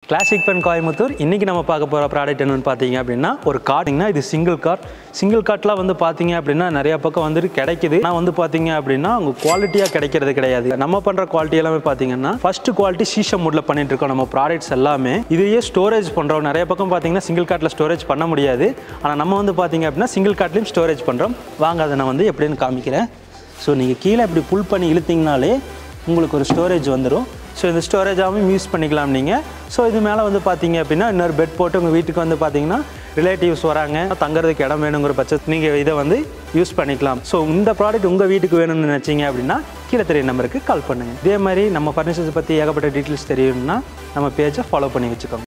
classic pen Coimbatore இன்றைக்கி நம்ம பார்க்க போகிற ப்ராடக்ட் என்னென்னு பார்த்தீங்க அப்படின்னா ஒரு கார்டிங்னா இது சிங்கிள் கார்ட் சிங்கிள் கார்ட்லாம் வந்து பார்த்தீங்க அப்படின்னா நிறைய பக்கம் வந்துட்டு கிடைக்குது ஆனால் வந்து பார்த்தீங்க அப்படின்னா உங்கள் குவாலிட்டியாக கிடைக்கிறது கிடையாது நம்ம பண்ணுற குவாலிட்டி எல்லாமே பார்த்தீங்கன்னா ஃபர்ஸ்ட் குவாலிட்டி சீஷம் மூடில் பண்ணிட்டு இருக்கோம் நம்ம ப்ராடக்ட்ஸ் எல்லாமே இதையே ஸ்டோரேஜ் பண்ணுறோம் நிறைய பக்கம் பார்த்தீங்கன்னா சிங்கிள் கார்ட்டில் ஸ்டோரேஜ் பண்ண முடியாது ஆனால் நம்ம வந்து பார்த்தீங்க அப்படின்னா சிங்கிள் கார்ட்லையும் ஸ்டோரேஜ் பண்ணுறோம் வாங்க அதை நான் வந்து எப்படின்னு காமிக்கிறேன் ஸோ நீங்கள் கீழே இப்படி புல் பண்ணி இழுத்தீங்கனாலே உங்களுக்கு ஒரு ஸ்டோரேஜ் வந்துடும் ஸோ இந்த ஸ்டோரேஜாகவும் யூஸ் பண்ணிக்கலாம் நீங்கள் ஸோ இது மேலே வந்து பார்த்தீங்க அப்படின்னா இன்னொரு பெட் போட்டு உங்கள் வீட்டுக்கு வந்து பார்த்தீங்கன்னா ரிலேட்டிவ்ஸ் வராங்க தங்குறதுக்கு இடம் வேணுங்கிற பட்சத்து நீங்கள் இதை வந்து யூஸ் பண்ணிக்கலாம் ஸோ இந்த ப்ராடக்ட் உங்கள் வீட்டுக்கு வேணும்னு நினச்சிங்க அப்படின்னா கீழே தெரிய நம்பருக்கு கால் பண்ணுங்கள் இதே மாதிரி நம்ம ஃபர்னிச்சர்ஸ் பற்றி ஏகப்பட்ட டீட்டெயில்ஸ் தெரியணும்னா நம்ம பேஜை ஃபாலோ பண்ணி வச்சுக்கோங்க